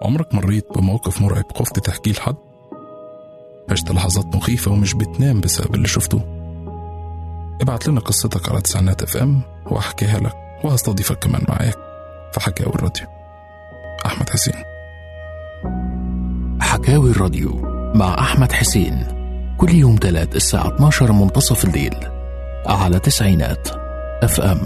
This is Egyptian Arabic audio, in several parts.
عمرك مريت بموقف مرعب خفت تحكيه لحد عشت لحظات مخيفة ومش بتنام بسبب اللي شفته ابعت لنا قصتك على تسعينات اف ام وهحكيها لك وهستضيفك كمان معاك في حكاوي الراديو احمد حسين حكاوي الراديو مع أحمد حسين كل يوم تلات الساعة 12 منتصف الليل على تسعينات اف ام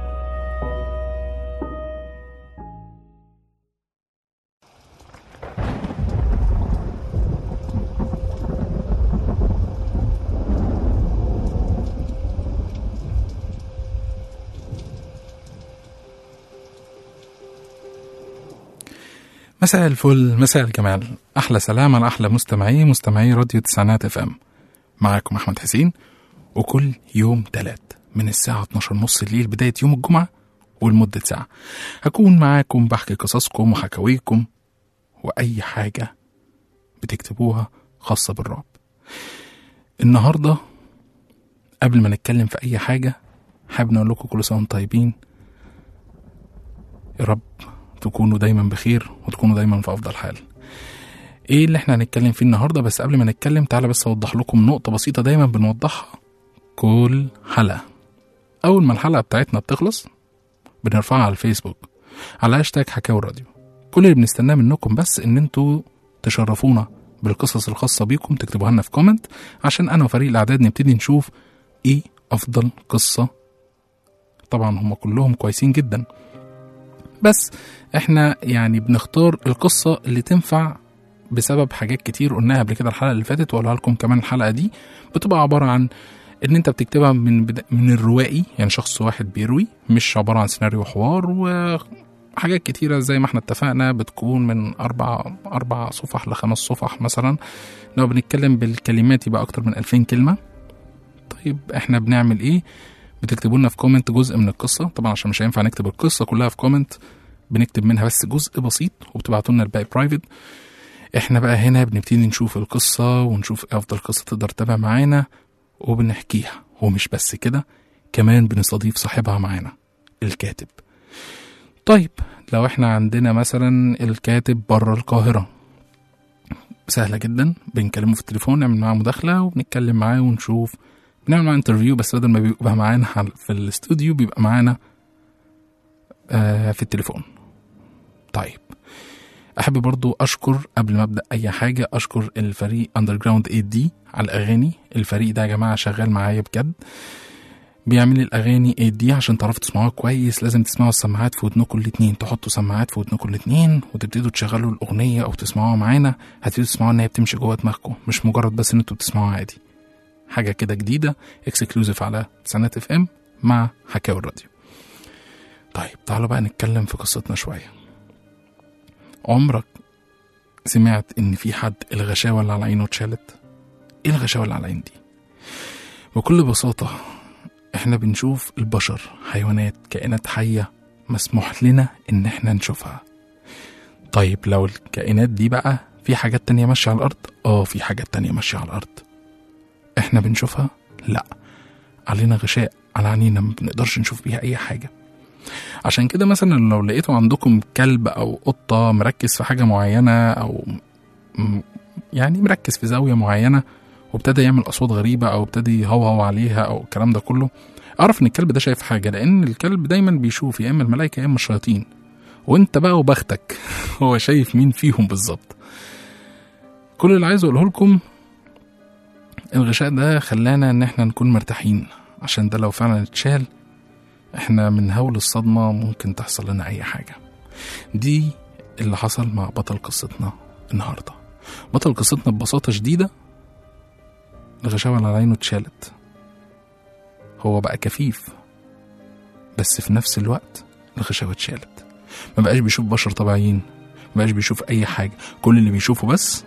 مساء الفل مساء الجمال احلى سلام على احلى مستمعي مستمعي راديو تسعينات اف ام معاكم احمد حسين وكل يوم تلات من الساعة 12 نص الليل بداية يوم الجمعة ولمدة ساعة هكون معاكم بحكي قصصكم وحكاويكم وأي حاجة بتكتبوها خاصة بالرعب النهاردة قبل ما نتكلم في أي حاجة حابب نقول لكم كل سنة وانتم طيبين يا رب تكونوا دايما بخير وتكونوا دايما في افضل حال ايه اللي احنا هنتكلم فيه النهارده بس قبل ما نتكلم تعالى بس اوضح لكم نقطه بسيطه دايما بنوضحها كل حلقه اول ما الحلقه بتاعتنا بتخلص بنرفعها على الفيسبوك على هاشتاج حكاوي الراديو كل اللي بنستناه منكم بس ان انتوا تشرفونا بالقصص الخاصه بيكم تكتبوها لنا في كومنت عشان انا وفريق الاعداد نبتدي نشوف ايه افضل قصه طبعا هم كلهم كويسين جدا بس احنا يعني بنختار القصة اللي تنفع بسبب حاجات كتير قلناها قبل كده الحلقة اللي فاتت وأقولها لكم كمان الحلقة دي بتبقى عبارة عن ان انت بتكتبها من بدا من الروائي يعني شخص واحد بيروي مش عبارة عن سيناريو وحوار وحاجات كتيرة زي ما احنا اتفقنا بتكون من أربع أربع صفح لخمس صفح مثلا لو بنتكلم بالكلمات يبقى أكتر من 2000 كلمة طيب احنا بنعمل ايه بتكتبوا لنا في كومنت جزء من القصة طبعا عشان مش هينفع نكتب القصة كلها في كومنت بنكتب منها بس جزء بسيط وبتبعتوا لنا الباقي برايفت احنا بقى هنا بنبتدي نشوف القصة ونشوف ايه افضل قصة تقدر تتابع معانا وبنحكيها ومش بس كده كمان بنستضيف صاحبها معانا الكاتب طيب لو احنا عندنا مثلا الكاتب بره القاهرة سهلة جدا بنكلمه في التليفون نعمل معاه مداخلة وبنتكلم معاه ونشوف بنعمل معاه انترفيو بس بدل ما بيبقى معانا في الاستوديو بيبقى معانا آه في التليفون طيب احب برضو اشكر قبل ما ابدا اي حاجه اشكر الفريق اندر جراوند 8 دي على الاغاني الفريق ده يا جماعه شغال معايا بجد بيعمل الاغاني 8 دي عشان تعرفوا تسمعوها كويس لازم تسمعوا السماعات في ودنكم الاتنين تحطوا سماعات في ودنكم الاتنين وتبتدوا تشغلوا الاغنيه او تسمعوها معانا هتبتدوا تسمعوها ان هي بتمشي جوه دماغكم مش مجرد بس ان انتوا بتسمعوها عادي حاجه كده جديده اكسكلوزيف على سنات اف ام مع حكاوي الراديو طيب تعالوا بقى نتكلم في قصتنا شويه عمرك سمعت ان في حد الغشاوه اللي على عينه اتشالت ايه الغشاوه اللي على العين دي بكل بساطه احنا بنشوف البشر حيوانات كائنات حيه مسموح لنا ان احنا نشوفها طيب لو الكائنات دي بقى في حاجات تانية ماشية على الأرض اه في حاجات تانية ماشية على الأرض احنا بنشوفها لا علينا غشاء على عينينا ما بنقدرش نشوف بيها اي حاجه عشان كده مثلا لو لقيتوا عندكم كلب او قطه مركز في حاجه معينه او م- يعني مركز في زاويه معينه وابتدى يعمل اصوات غريبه او ابتدى يهوهو عليها او الكلام ده كله اعرف ان الكلب ده شايف حاجه لان الكلب دايما بيشوف يا اما الملائكه يا اما الشياطين وانت بقى وبختك هو شايف مين فيهم بالظبط كل اللي عايز اقوله لكم الغشاء ده خلانا ان احنا نكون مرتاحين عشان ده لو فعلا اتشال احنا من هول الصدمة ممكن تحصل لنا اي حاجة دي اللي حصل مع بطل قصتنا النهاردة بطل قصتنا ببساطة شديدة الغشاوة اللي على عينه اتشالت هو بقى كفيف بس في نفس الوقت الغشاوة اتشالت ما بقاش بيشوف بشر طبيعيين ما بقاش بيشوف اي حاجة كل اللي بيشوفه بس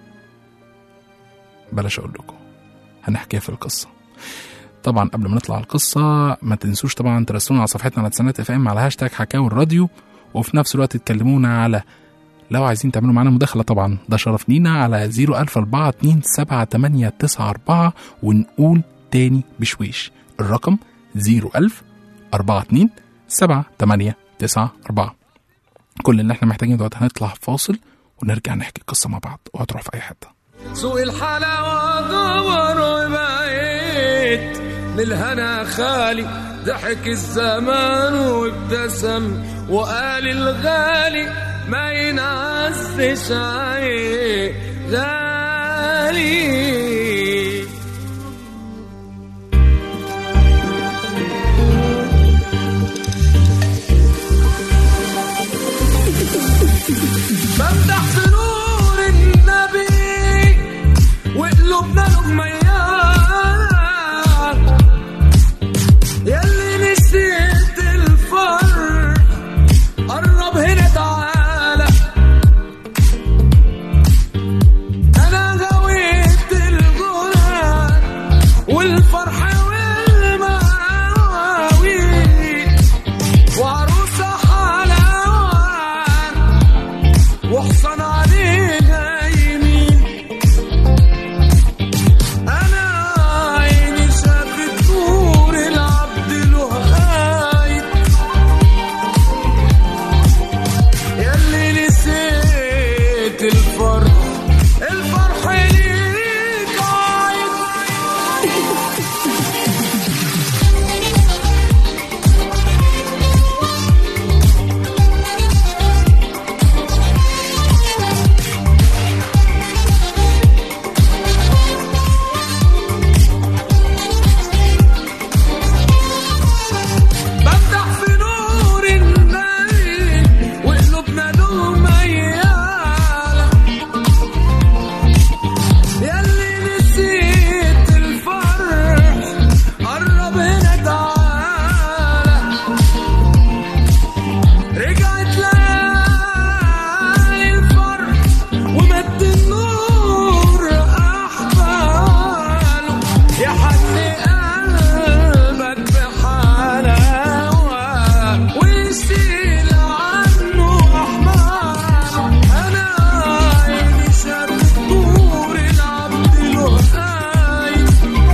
بلاش اقول لكم هنحكيها في القصة طبعا قبل ما نطلع على القصة ما تنسوش طبعا ترسلونا على صفحتنا على تسعينات اف ام على هاشتاج حكاوي الراديو وفي نفس الوقت تكلمونا على لو عايزين تعملوا معانا مداخلة طبعا ده شرف لينا على 01042 ونقول تاني بشويش الرقم 01000 42 7894 كل اللي احنا محتاجين دلوقتي هنطلع فاصل ونرجع نحكي القصة مع بعض وهتروح في أي حتة سوق الحلاوة دور وبقيت للهنا خالي ضحك الزمان وابتسم وقال الغالي ما ينعزش عليه غالي بمدح في نور النبي وقلوبنا لغميات يلي نسيت الفرح قرب هنا تعالى انا غويت الغنى والفرح والمواويل وعروسة حلاوة واحصن عليها يمين انا عيني شافت نور العبد له هايد ياللي نسيت الفرح الفرح ليك عايد بفتح في نور النبي وقلوبنا له ميالة ياللي نسيت الفرح قرب هنا تعالى رجعت ليالي الفرح ومد النور أحباله يا حن قلبك بحلاوة ويشيل عنه أحماله أنا عيني شافت نور العبد له قايد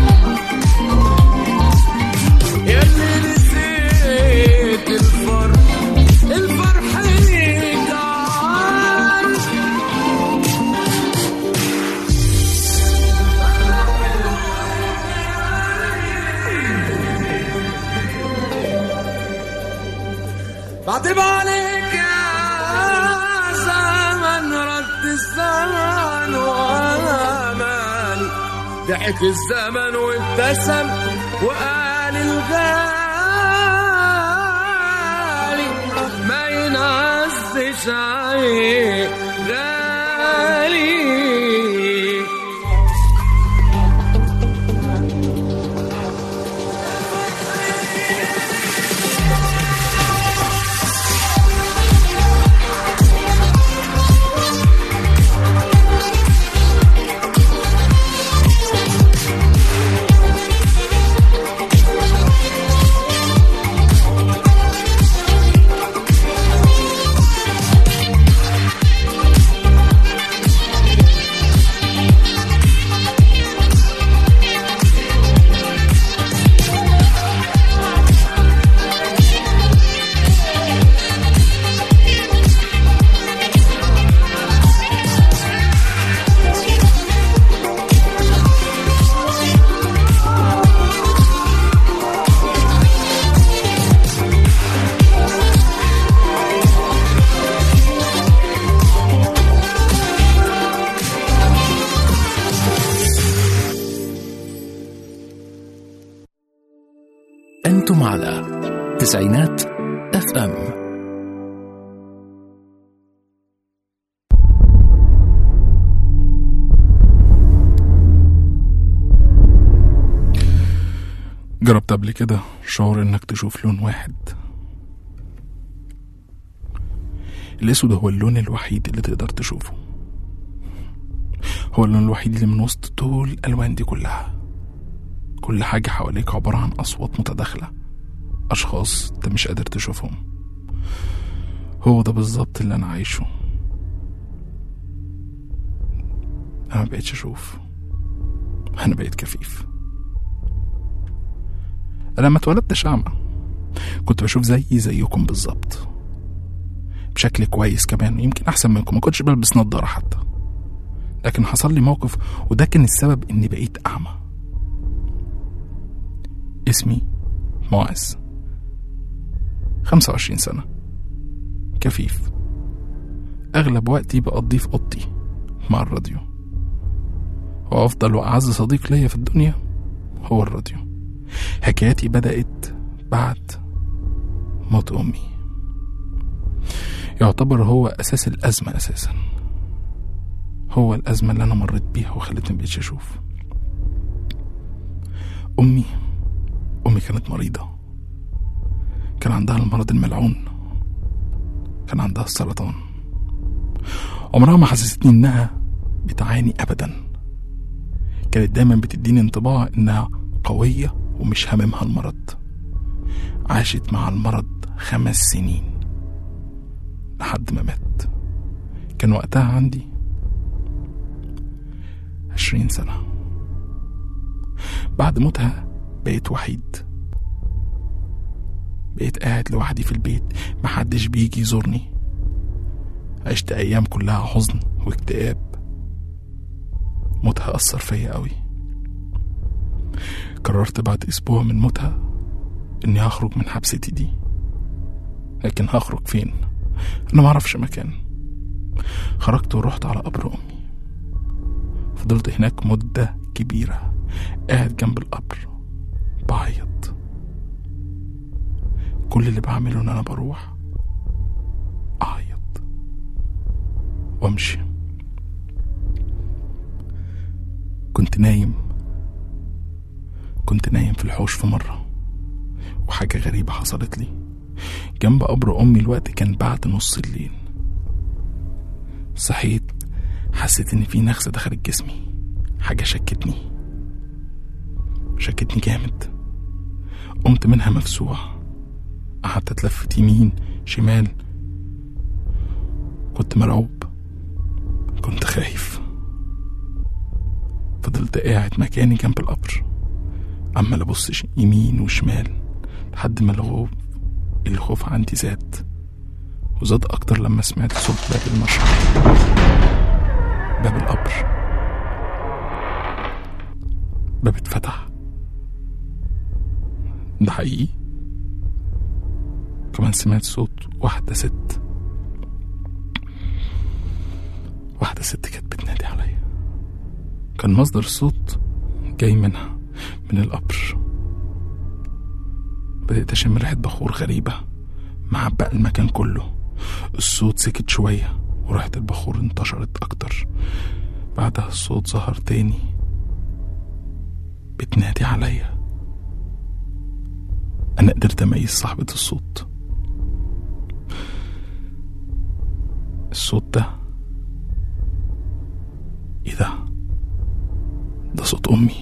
ياللي نسيت الفرح الفرح ليك عارف بعتب عليك يا زمن رد الزمن واماني ضحك الزمن وابتسم وقال الغالي ما ينعزش عليه غالي أنتم على تسعينات اف ام جربت قبل كده شعور انك تشوف لون واحد الاسود هو اللون الوحيد اللي تقدر تشوفه هو اللون الوحيد اللي من وسط طول الالوان دي كلها كل حاجة حواليك عبارة عن أصوات متداخلة أشخاص أنت مش قادر تشوفهم هو ده بالظبط اللي أنا عايشه أنا ما بقيتش أشوف أنا بقيت كفيف أنا لما اتولدتش أعمى كنت بشوف زي زيكم بالظبط بشكل كويس كمان يمكن احسن منكم ما كنتش بلبس نظاره حتى لكن حصل لي موقف وده كان السبب اني بقيت اعمى اسمي معز 25 سنة كفيف أغلب وقتي بقضيه في أوضتي مع الراديو وأفضل وأعز صديق ليا في الدنيا هو الراديو حكاياتي بدأت بعد موت أمي يعتبر هو أساس الأزمة أساسا هو الأزمة اللي أنا مريت بيها وخلتني مبقتش أشوف أمي أمي كانت مريضة كان عندها المرض الملعون كان عندها السرطان عمرها ما حسستني إنها بتعاني أبدا كانت دايما بتديني انطباع إنها قوية ومش هاممها المرض عاشت مع المرض خمس سنين لحد ما مات كان وقتها عندي عشرين سنة بعد موتها بقيت وحيد بقيت قاعد لوحدي في البيت محدش بيجي يزورني عشت أيام كلها حزن واكتئاب موتها أثر فيا قوي قررت بعد أسبوع من موتها إني هخرج من حبستي دي لكن هخرج فين أنا معرفش مكان خرجت ورحت على قبر أمي فضلت هناك مدة كبيرة قاعد جنب القبر بعيط كل اللي بعمله ان انا بروح اعيط وامشي كنت نايم كنت نايم في الحوش في مرة وحاجة غريبة حصلت لي جنب قبر أمي الوقت كان بعد نص الليل صحيت حسيت إن في نغزة دخلت جسمي حاجة شكتني شكتني جامد قمت منها مفزوع قعدت اتلفت يمين شمال كنت مرعوب كنت خايف فضلت قاعد مكاني جنب القبر عمال ابص ش- يمين وشمال لحد ما الخوف الخوف عندي زاد وزاد اكتر لما سمعت صوت باب المشرح باب القبر باب اتفتح ده حقيقي كمان سمعت صوت واحدة ست واحدة ست كانت بتنادي عليا كان مصدر الصوت جاي منها من القبر بدأت أشم ريحة بخور غريبة معبق المكان كله الصوت سكت شوية وريحة البخور انتشرت أكتر بعدها الصوت ظهر تاني بتنادي عليا أنا قدرت أميز صاحبة الصوت الصوت ده إيه ده؟ ده صوت أمي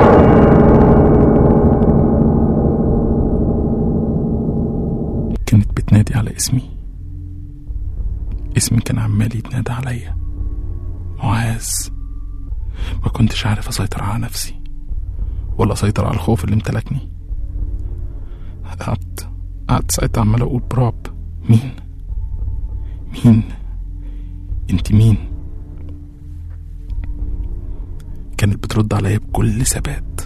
كانت بتنادي على اسمي اسمي كان عمال يتنادى عليا معاذ ما كنتش عارف أسيطر على نفسي ولا أسيطر على الخوف اللي امتلكني قعدت قعدت ساعتها عمال أقول برعب مين مين انت مين كانت بترد عليا بكل ثبات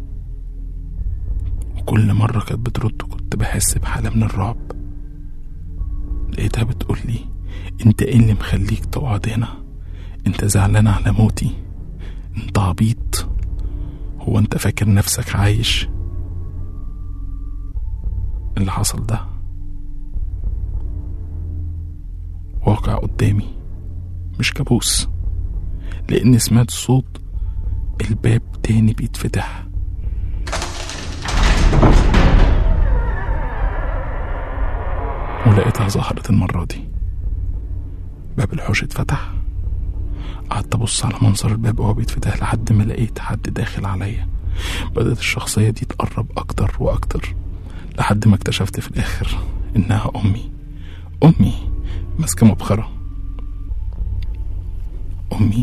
وكل مرة كانت بترد كنت بحس بحالة من الرعب لقيتها بتقول لي انت ايه اللي مخليك تقعد هنا انت زعلان على موتي انت عبيط هو انت فاكر نفسك عايش اللي حصل ده واقع قدامي مش كابوس لأني سمعت صوت الباب تاني بيتفتح ولقيتها ظهرت المرة دي باب الحوش اتفتح قعدت أبص على منظر الباب وهو بيتفتح لحد ما لقيت حد داخل عليا بدأت الشخصية دي تقرب أكتر وأكتر لحد ما اكتشفت في الآخر إنها أمي أمي ماسكة مبخرة أمي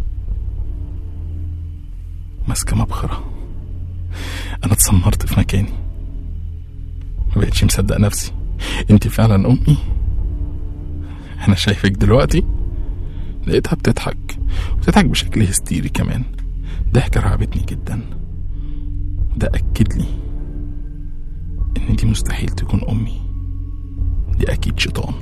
ماسكة مبخرة أنا اتسمرت في مكاني ما بقتش مصدق نفسي انت فعلا أمي انا شايفك دلوقتي لقيتها بتضحك وبتضحك بشكل هستيري كمان ضحكة رعبتني جدا وده أكد لي إن دي مستحيل تكون أمي دي أكيد شيطان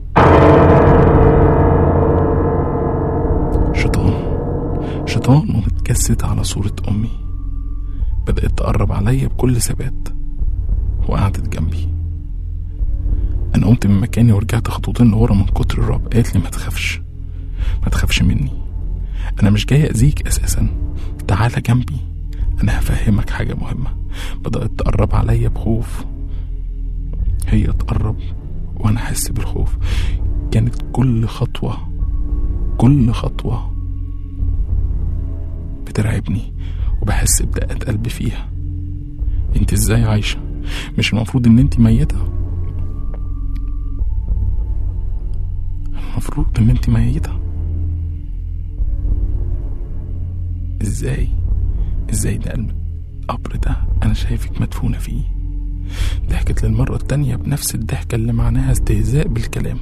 شيطان شيطان ومتجسد على صورة أمي بدأت تقرب عليا بكل ثبات وقعدت جنبي أنا قمت من مكاني ورجعت خطوتين لورا من كتر الرعب قالت لي ما تخافش ما تخافش مني أنا مش جاي أذيك أساسا تعالى جنبي أنا هفهمك حاجة مهمة بدأت تقرب عليا بخوف هي تقرب وأنا أحس بالخوف كانت كل خطوة كل خطوة بترعبني وبحس بدقات قلبي فيها انت ازاي عايشة مش المفروض ان انت ميتة المفروض ان انت ميتة ازاي ازاي ده القبر ده انا شايفك مدفونة فيه ضحكت للمرة التانية بنفس الضحكة اللي معناها استهزاء بالكلام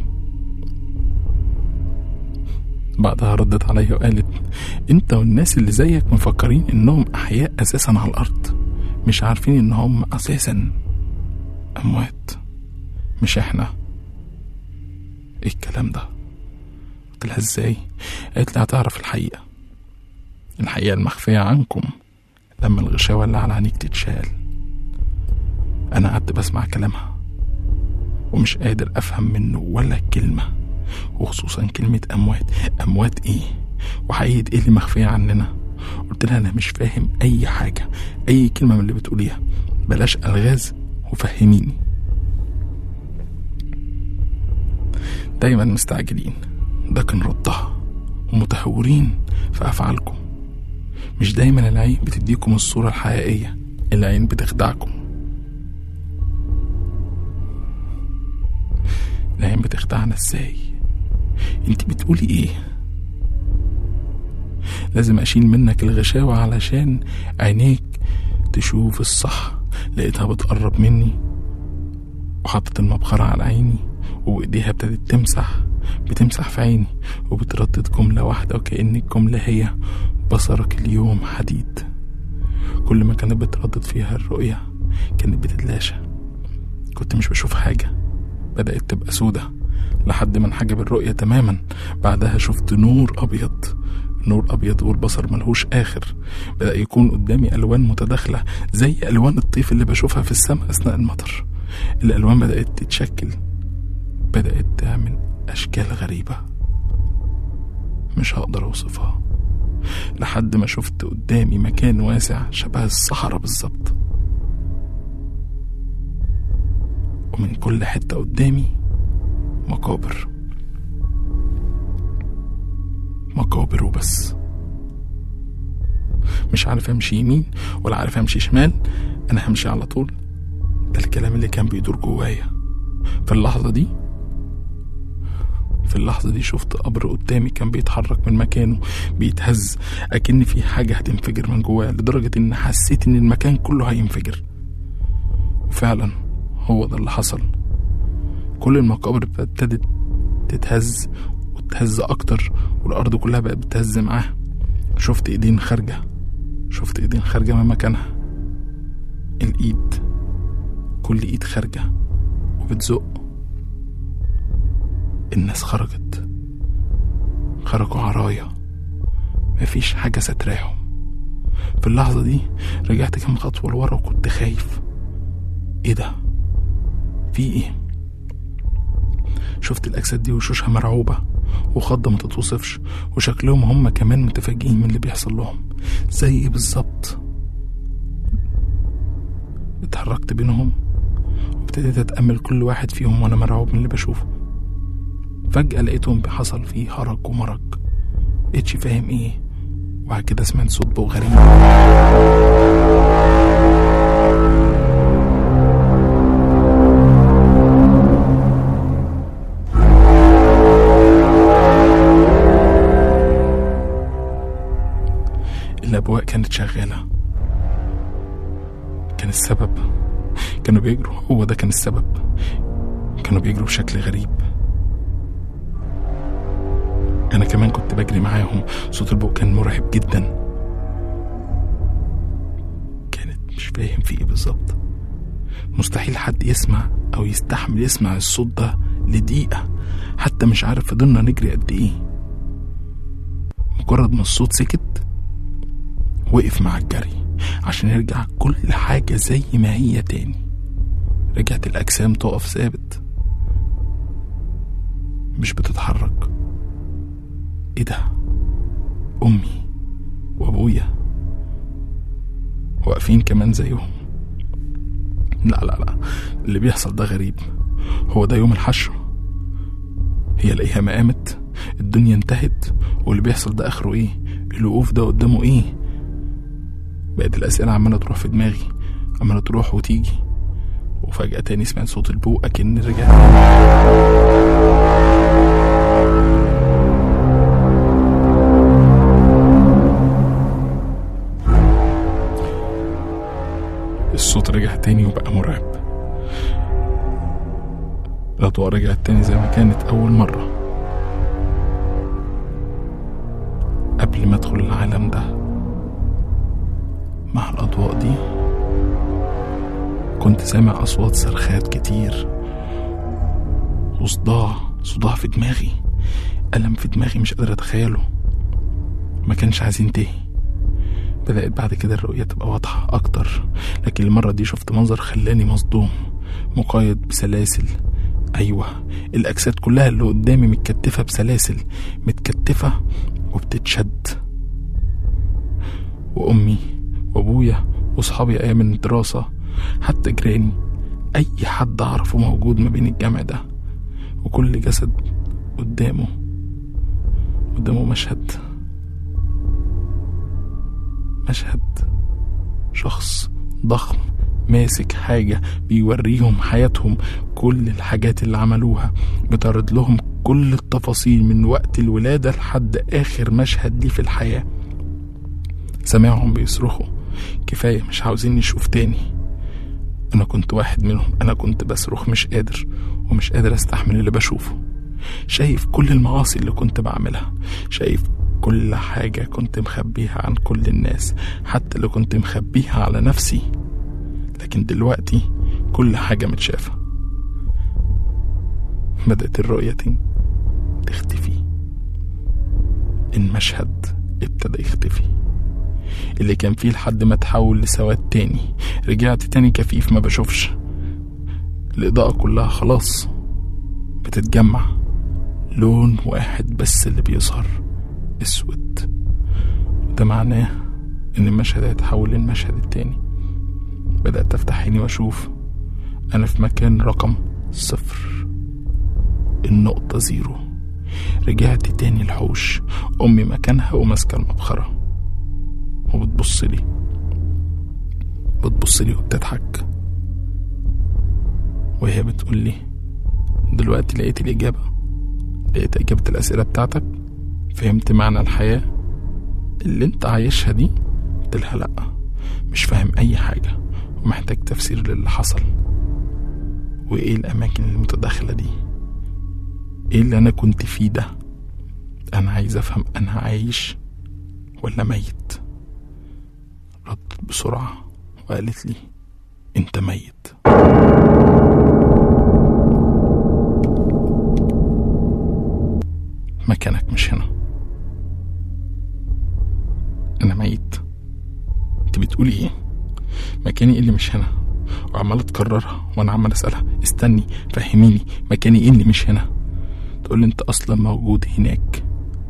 بعدها ردت عليا وقالت انت والناس اللي زيك مفكرين انهم احياء اساسا على الارض مش عارفين ان هم اساسا اموات مش احنا ايه الكلام ده قلت لها ازاي قالت لي هتعرف الحقيقه الحقيقه المخفيه عنكم لما الغشاوه اللي على عينيك تتشال انا قعدت بسمع كلامها ومش قادر افهم منه ولا كلمه وخصوصا كلمة أموات أموات إيه وحقيقة إيه اللي مخفية عننا قلت لها أنا مش فاهم أي حاجة أي كلمة من اللي بتقوليها بلاش ألغاز وفهميني دايما مستعجلين ده كان ردها ومتهورين في أفعالكم مش دايما العين بتديكم الصورة الحقيقية العين بتخدعكم العين بتخدعنا ازاي انت بتقولي ايه لازم اشيل منك الغشاوة علشان عينيك تشوف الصح لقيتها بتقرب مني وحطت المبخرة على عيني وبايديها ابتدت تمسح بتمسح في عيني وبتردد جملة واحدة وكأن الجملة هي بصرك اليوم حديد كل ما كانت بتردد فيها الرؤية كانت بتتلاشى كنت مش بشوف حاجة بدأت تبقى سودة لحد ما انحجب الرؤية تماما بعدها شفت نور أبيض نور أبيض والبصر ملهوش آخر بدأ يكون قدامي ألوان متداخلة زي ألوان الطيف اللي بشوفها في السماء أثناء المطر الألوان بدأت تتشكل بدأت تعمل أشكال غريبة مش هقدر أوصفها لحد ما شفت قدامي مكان واسع شبه الصحراء بالظبط ومن كل حتة قدامي مقابر مقابر وبس مش عارف امشي يمين ولا عارف امشي شمال انا همشي على طول ده الكلام اللي كان بيدور جوايا في اللحظة دي في اللحظة دي شفت قبر قدامي كان بيتحرك من مكانه بيتهز أكن في حاجة هتنفجر من جواه لدرجة إن حسيت إن المكان كله هينفجر وفعلا هو ده اللي حصل كل المقابر ابتدت تتهز وتهز أكتر والأرض كلها بقت بتهز معاها شفت إيدين خارجة شفت إيدين خارجة من مكانها الإيد كل إيد خارجة وبتزق الناس خرجت خرجوا عرايا مفيش حاجة ستراهم في اللحظة دي رجعت كام خطوة لورا وكنت خايف ايه ده في ايه شفت الأجساد دي وشوشها مرعوبة وخضة ما تتوصفش وشكلهم هم كمان متفاجئين من اللي بيحصل لهم زي ايه بالظبط اتحركت بينهم وابتديت اتأمل كل واحد فيهم وانا مرعوب من اللي بشوفه فجأة لقيتهم حصل فيه هرج ومرج مبقتش فاهم ايه وبعد كده سمعت صوت بو غريب الأبواق كانت شغالة كان السبب كانوا بيجروا هو ده كان السبب كانوا بيجروا بشكل غريب أنا كمان كنت بجري معاهم صوت البوق كان مرعب جدا كانت مش فاهم في ايه بالظبط مستحيل حد يسمع أو يستحمل يسمع الصوت ده لدقيقة حتى مش عارف فضلنا نجري قد ايه مجرد ما الصوت سكت وقف مع الجري عشان يرجع كل حاجة زي ما هي تاني رجعت الأجسام تقف ثابت مش بتتحرك ايه ده أمي وأبويا واقفين كمان زيهم لا لا لا اللي بيحصل ده غريب هو ده يوم الحشر هي الأيام قامت الدنيا انتهت واللي بيحصل ده آخره ايه الوقوف ده قدامه ايه بقت الأسئلة عمالة تروح في دماغي عمالة تروح وتيجي وفجأة تاني سمعت صوت البوق أكن رجع الصوت رجع تاني وبقى مرعب الأضواء رجعت تاني زي ما كانت أول مرة قبل ما أدخل العالم ده مع الأضواء دي كنت سامع أصوات صرخات كتير وصداع صداع في دماغي ألم في دماغي مش قادر أتخيله ما كانش عايز ينتهي بدأت بعد كده الرؤية تبقى واضحة أكتر لكن المرة دي شفت منظر خلاني مصدوم مقيد بسلاسل أيوة الأجساد كلها اللي قدامي متكتفة بسلاسل متكتفة وبتتشد وأمي وأبويا وصحابي أيام الدراسة حتى جيراني أي حد أعرفه موجود ما بين الجمع ده وكل جسد قدامه قدامه مشهد مشهد شخص ضخم ماسك حاجة بيوريهم حياتهم كل الحاجات اللي عملوها بتعرض لهم كل التفاصيل من وقت الولادة لحد آخر مشهد ليه في الحياة سامعهم بيصرخوا كفاية مش عاوزين نشوف تاني أنا كنت واحد منهم أنا كنت بصرخ مش قادر ومش قادر أستحمل اللي بشوفه شايف كل المعاصي اللي كنت بعملها شايف كل حاجة كنت مخبيها عن كل الناس حتى اللي كنت مخبيها على نفسي لكن دلوقتي كل حاجة متشافة بدأت الرؤية دي تختفي المشهد ابتدى يختفي اللي كان فيه لحد ما تحول لسواد تاني رجعت تاني كفيف ما بشوفش الإضاءة كلها خلاص بتتجمع لون واحد بس اللي بيظهر اسود وده معناه ان المشهد هيتحول للمشهد التاني بدأت افتح عيني واشوف انا في مكان رقم صفر النقطة زيرو رجعت تاني الحوش امي مكانها وماسكة المبخرة وبتبص لي بتبص لي وبتضحك وهي بتقول لي دلوقتي لقيت الإجابة لقيت إجابة الأسئلة بتاعتك فهمت معنى الحياة اللي انت عايشها دي قلت لها لأ مش فاهم أي حاجة ومحتاج تفسير للي حصل وإيه الأماكن المتداخلة دي إيه اللي أنا كنت فيه ده أنا عايز أفهم أنا عايش ولا ميت ردت بسرعة وقالت لي أنت ميت مكانك مش هنا انا ميت انت بتقولي ايه مكاني ايه اللي مش هنا وعمالة تكررها وانا عمال اسألها استني فهميني مكاني ايه اللي مش هنا تقول لي انت اصلا موجود هناك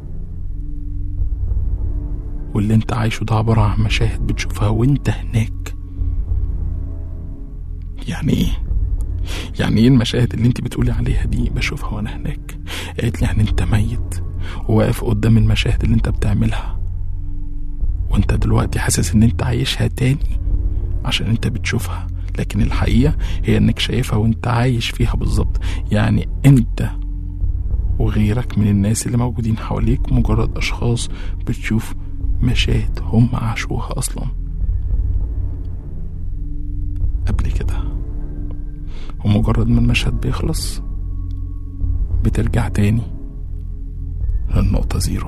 واللي انت عايشه ده عبارة عن مشاهد بتشوفها وانت هناك يعني ايه يعني ايه المشاهد اللي انت بتقولي عليها دي بشوفها وانا هناك قالت لي يعني انت ميت وواقف قدام المشاهد اللي انت بتعملها وانت دلوقتي حاسس ان انت عايشها تاني عشان انت بتشوفها لكن الحقيقة هي انك شايفها وانت عايش فيها بالظبط يعني انت وغيرك من الناس اللي موجودين حواليك مجرد اشخاص بتشوف مشاهد هم عاشوها اصلا قبل كده ومجرد ما المشهد بيخلص بترجع تاني للنقطة زيرو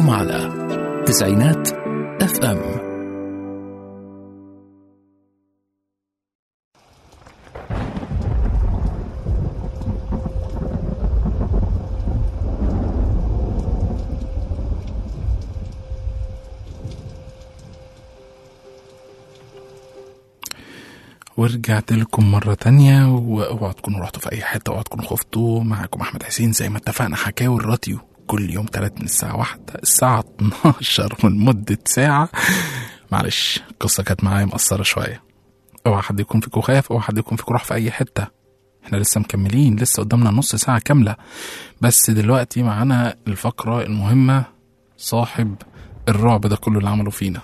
أنتم على تسعينات اف ام ورجعت لكم مرة تانية واوعوا تكونوا رحتوا في أي حتة اوعوا تكونوا خفتوا معاكم أحمد حسين زي ما اتفقنا حكاوي الراديو كل يوم تلات من الساعة واحدة الساعة 12 من مدة ساعة معلش القصة كانت معايا مقصرة شوية اوعى حد يكون فيكم خايف اوعى حد يكون فيكم راح في أي حتة احنا لسه مكملين لسه قدامنا نص ساعة كاملة بس دلوقتي معانا الفقرة المهمة صاحب الرعب ده كله اللي عمله فينا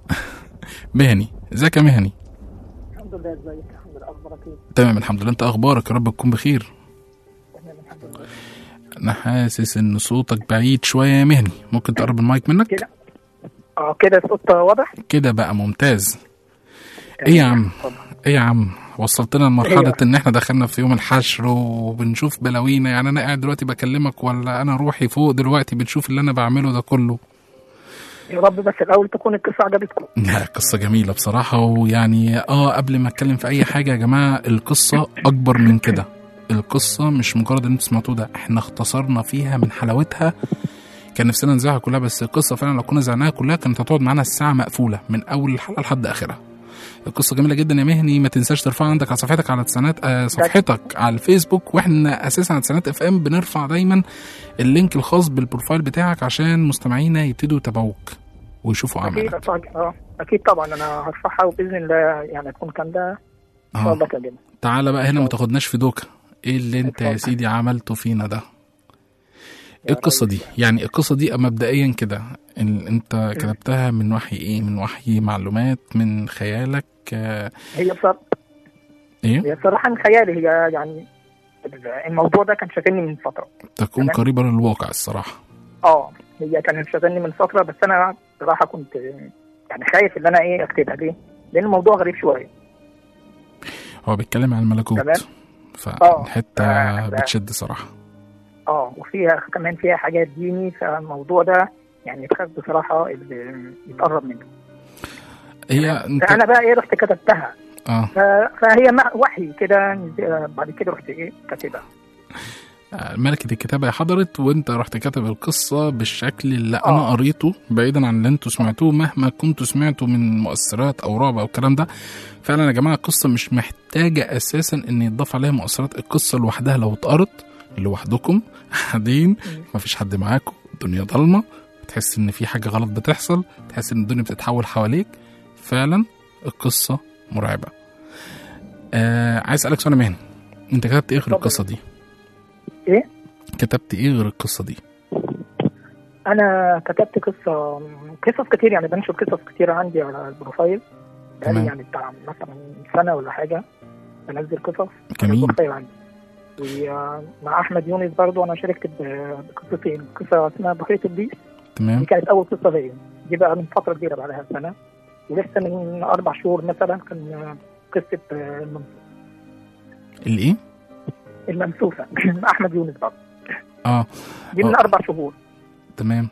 مهني ازيك يا مهني الحمد لله ازيك يا احمد اخبارك ايه؟ تمام الحمد لله انت اخبارك يا رب تكون بخير تمام الحمد لله انا حاسس ان صوتك بعيد شويه يا مهني ممكن تقرب المايك منك كده اه كده الصوت واضح؟ كده بقى ممتاز ايه يا عم اتفضل. ايه يا عم وصلتنا لمرحله أيوة. ان احنا دخلنا في يوم الحشر وبنشوف بلاوينا يعني انا قاعد دلوقتي بكلمك ولا انا روحي فوق دلوقتي بتشوف اللي انا بعمله ده كله يا رب بس الاول تكون القصه عجبتكم لا قصة جميلة بصراحة ويعني اه قبل ما اتكلم في اي حاجة يا جماعة القصة اكبر من كده القصة مش مجرد ان انتوا سمعتوه ده احنا اختصرنا فيها من حلاوتها كان نفسنا نذاعها كلها بس القصة فعلا لو كنا زعناها كلها كانت هتقعد معانا الساعة مقفولة من اول الحلقة لحد اخرها القصة جميلة جدا يا مهني ما تنساش ترفعها عندك على صفحتك على تسعينات آه صفحتك على الفيسبوك واحنا اساسا على تسعينات اف ام بنرفع دايما اللينك الخاص بالبروفايل بتاعك عشان مستمعينا يبتدوا يتابعوك ويشوفوا اكيد عملك أطلع- اه اكيد طبعا انا هرفعها وباذن الله يعني تكون كامله ان شاء اه الله كامله تعالى بقى هنا ما تاخدناش في دوكا ايه اللي انت يا اتفضل. سيدي عملته فينا ده ايه القصة دي يعني القصة دي مبدئيا كده ال- انت كتبتها من وحي ايه من وحي معلومات من خيالك آه، هي بصراحه ايه هي بصراحه من خيالي هي يعني الموضوع ده كان شاغلني من فتره تكون تمام. قريبة للواقع الصراحة اه هي كانت شاغلني من فتره بس انا بصراحه كنت يعني خايف ان انا ايه اكتبها ليه؟ لان الموضوع غريب شويه هو بيتكلم عن الملكوت تمام. فالحتة آه، ده- بتشد صراحة اه وفيها كمان فيها حاجات ديني فالموضوع ده يعني تخاف بصراحه اللي يتقرب منه هي انت فانا بقى ايه رحت كتبتها اه ف- فهي مع- وحي كده آه، بعد كده رحت ايه كاتبها ملكة الكتابة حضرت وانت رحت كاتب القصة بالشكل اللي انا آه. قريته بعيدا عن اللي انتوا سمعتوه مهما كنتوا سمعتوا من مؤثرات او رعب او الكلام ده فعلا يا جماعة القصة مش محتاجة اساسا ان يتضاف عليها مؤثرات القصة لوحدها لو اتقرت لوحدكم قاعدين مفيش حد معاكم الدنيا ضلمة تحس ان في حاجة غلط بتحصل تحس ان الدنيا بتتحول حواليك فعلا القصة مرعبة آه عايز اسألك سؤال مهني انت كتبت ايه غير اتفضل. القصة دي؟ ايه كتبت ايه غير القصة دي؟ انا كتبت قصه قصص كتير يعني بنشر قصص كتير عندي على البروفايل تمام. بقالي يعني بتاع مثلا سنه ولا حاجه بنزل قصص على جميل البروفايل عندي ومع احمد يونس برضو انا شاركت ب- بقصتين قصه اسمها بحيره الديس دي تمام كانت اول قصه ليا دي بقى من فتره كبيره بعدها سنه ولسه من اربع شهور مثلا كان قصه الممسوسه الايه؟ الممسوسه مع احمد يونس برضه اه دي من آه. اربع شهور تمام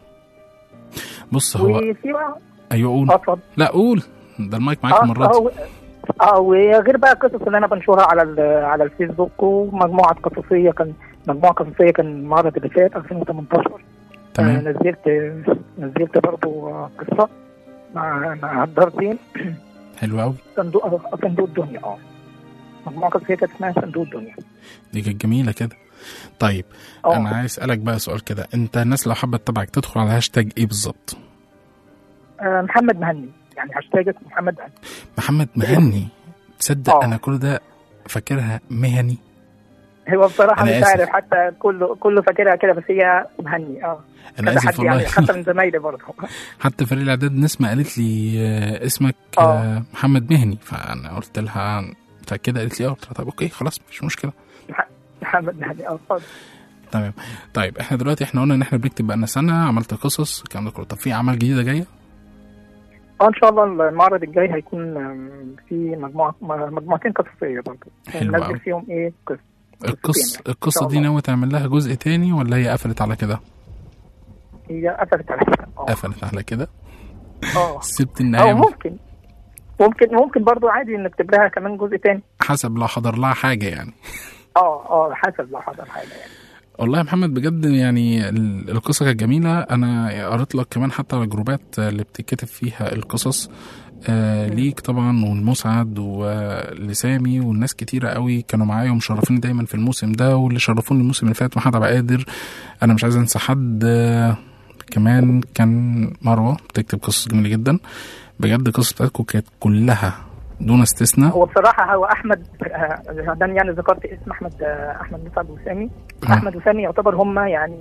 بص هو وفي بقى ايوه قول اه اتفضل لا قول ده المايك معاك اه المرة دي اه و- اه وغير بقى القصص اللي انا بنشرها على ال- على الفيسبوك ومجموعه قصصيه كان مجموعه قصصيه كان المعرض اللي فات 2018 آه تمام نزلت نزلت برضو آه، قصه مع مع الدارتين حلو قوي صندوق آه، صندوق الدنيا اه مجموعه قصصيه كانت اسمها صندوق الدنيا دي كانت جميلة كده طيب اه انا عايز اسألك بقى سؤال كده انت الناس لو حابة تتابعك تدخل على هاشتاج ايه بالظبط؟ آه، محمد مهني يعني هاشتاج اسمه محمد مهني محمد مهني تصدق آه. انا كل ده فاكرها مهني هو بصراحه أنا مش آسف. عارف حتى كله كله فاكرها كده بس هي مهني اه انا كذا اسف حد يعني والله حتى من زمايلي برضه حتى فريق الاعداد نسمة قالت لي آه، اسمك آه. آه، محمد مهني فانا قلت لها متأكدة قالت لي اه قلت لها طب اوكي خلاص مفيش مشكلة محمد مهني اه اتفضل تمام طيب احنا دلوقتي احنا قلنا ان احنا بنكتب بقالنا سنة عملت قصص الكلام ده كله طب في اعمال جديدة جاية؟ اه ان شاء الله المعرض الجاي هيكون آم، في مجموعه م- مجموعتين قصصيه برضه حلو أوي. ننزل فيهم ايه قصه القصة يعني. القصة شاء دي الله. ناوي تعمل لها جزء تاني ولا هي قفلت على كده؟ هي قفلت على كده اه قفلت على كده اه سبت او النهايه ممكن ممكن ممكن برضو عادي نكتب لها كمان جزء تاني حسب لو حضر لها حاجه يعني اه اه حسب لو حضر حاجه يعني والله يا محمد بجد يعني ال- القصة كانت جميلة أنا قريت لك كمان حتى على الجروبات اللي بتتكتب فيها القصص آه ليك طبعا والمسعد ولسامي والناس كتيرة قوي كانوا معايا ومشرفيني دايما في الموسم ده واللي شرفوني الموسم اللي فات محمد عبد القادر أنا مش عايز أنسى حد آه كمان كان مروة بتكتب قصص جميلة جدا بجد القصص بتاعتكم كانت كلها دون استثناء هو بصراحه هو احمد آه، دام يعني ذكرت اسم احمد آه، احمد مسعد وسامي آه. احمد وسامي يعتبر هم يعني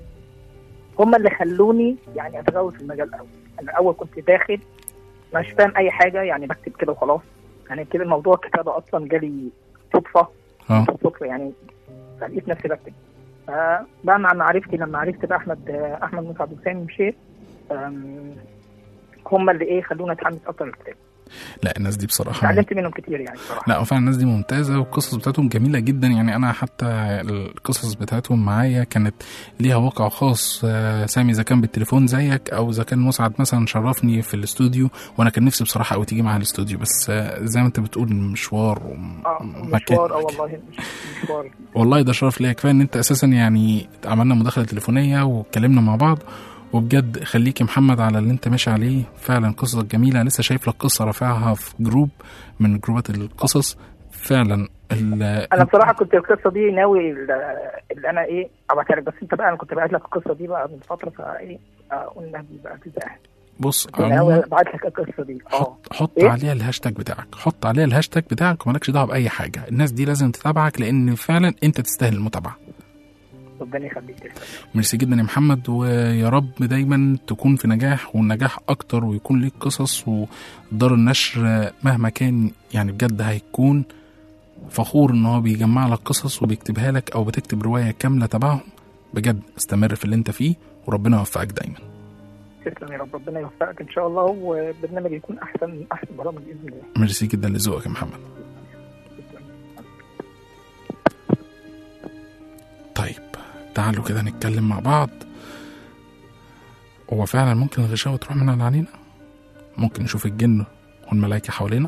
هم اللي خلوني يعني اتغوص في المجال قوي انا الاول كنت داخل مش فاهم اي حاجه يعني بكتب كده وخلاص يعني كده الموضوع الكتابه اصلا جالي صدفه اه صدفه يعني فلقيت نفسي بكتب فبقى مع معرفتي لما عرفت بقى احمد آه، احمد مسعد وسامي مشيت آم، هم اللي ايه خلوني اتحمس اكتر للكتاب لا الناس دي بصراحة اتعلمت منهم كتير يعني بصراحه لا وفعلا الناس دي ممتازة والقصص بتاعتهم جميلة جدا يعني أنا حتى القصص بتاعتهم معايا كانت ليها واقع خاص آه، سامي إذا كان بالتليفون زيك أو إذا كان مسعد مثلا شرفني في الاستوديو وأنا كان نفسي بصراحة أوي تيجي معايا الاستوديو بس آه، زي ما أنت بتقول مشوار اه ومكان مشوار اه والله مش مشوار والله ده شرف ليا كفايه ان انت اساسا يعني عملنا مداخله تليفونيه واتكلمنا مع بعض وبجد خليك يا محمد على اللي انت ماشي عليه فعلا قصصك جميله لسه شايف لك قصه رافعها في جروب من جروبات القصص فعلا ال- انا بصراحه كنت القصه دي ناوي ال- اللي انا ايه ابعتها لك بس انت بقى انا كنت بعت لك القصه دي بقى من فتره فايه آه، قلنا دي بقى تزاح بص كنت ناوي عموما ابعت لك القصه دي اه حط حط إيه؟ عليها الهاشتاج بتاعك حط عليها الهاشتاج بتاعك ومالكش دعوه باي حاجه الناس دي لازم تتابعك لان فعلا انت تستاهل المتابعه ربنا يخليك تسلم. ميرسي جدا يا محمد ويا رب دايما تكون في نجاح والنجاح اكتر ويكون ليك قصص ودار النشر مهما كان يعني بجد هيكون فخور ان هو بيجمع لك قصص وبيكتبها لك او بتكتب روايه كامله تبعهم بجد استمر في اللي انت فيه وربنا يوفقك دايما تسلم يا رب ربنا يوفقك ان شاء الله وبرنامج يكون احسن من احسن برامج باذن الله ميرسي جدا لذوقك يا محمد تسلم. طيب تعالوا كده نتكلم مع بعض هو فعلا ممكن الغشاوة تروح من علينا ممكن نشوف الجن والملائكة حوالينا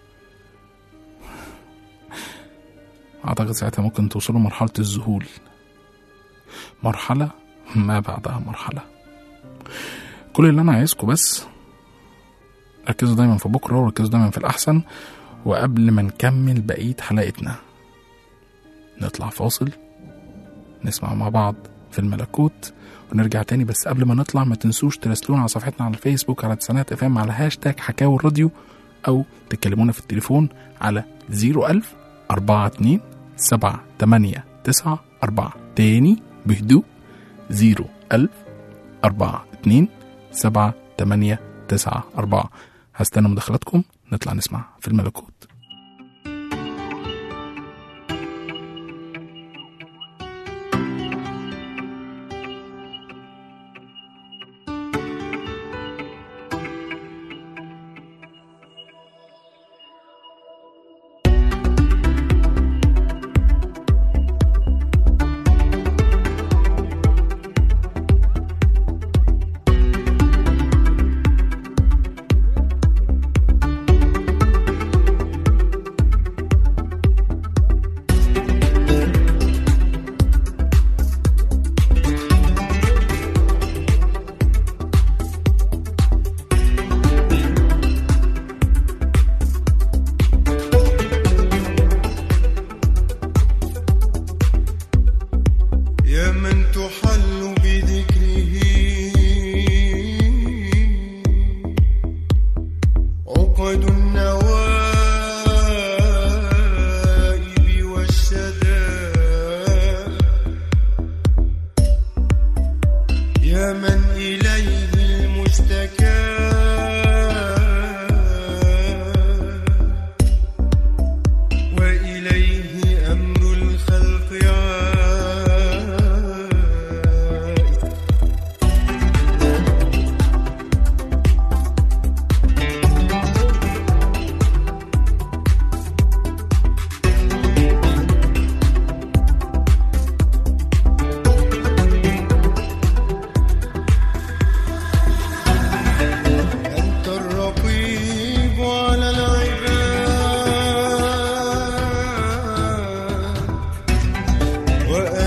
أعتقد ساعتها ممكن توصلوا مرحلة الذهول مرحلة ما بعدها مرحلة كل اللي أنا عايزكم بس ركزوا دايما في بكرة وركزوا دايما في الأحسن وقبل ما نكمل بقية حلقتنا نطلع فاصل نسمع مع بعض في الملكوت ونرجع تاني بس قبل ما نطلع ما تنسوش تراسلونا على صفحتنا على الفيسبوك على تسانات اف ام على هاشتاج حكاوي الراديو او تكلمونا في التليفون على 01000 42 7 8 9 4 تاني بهدوء 01000 42 7 8 9 4 هستنى مداخلاتكم نطلع نسمع في الملكوت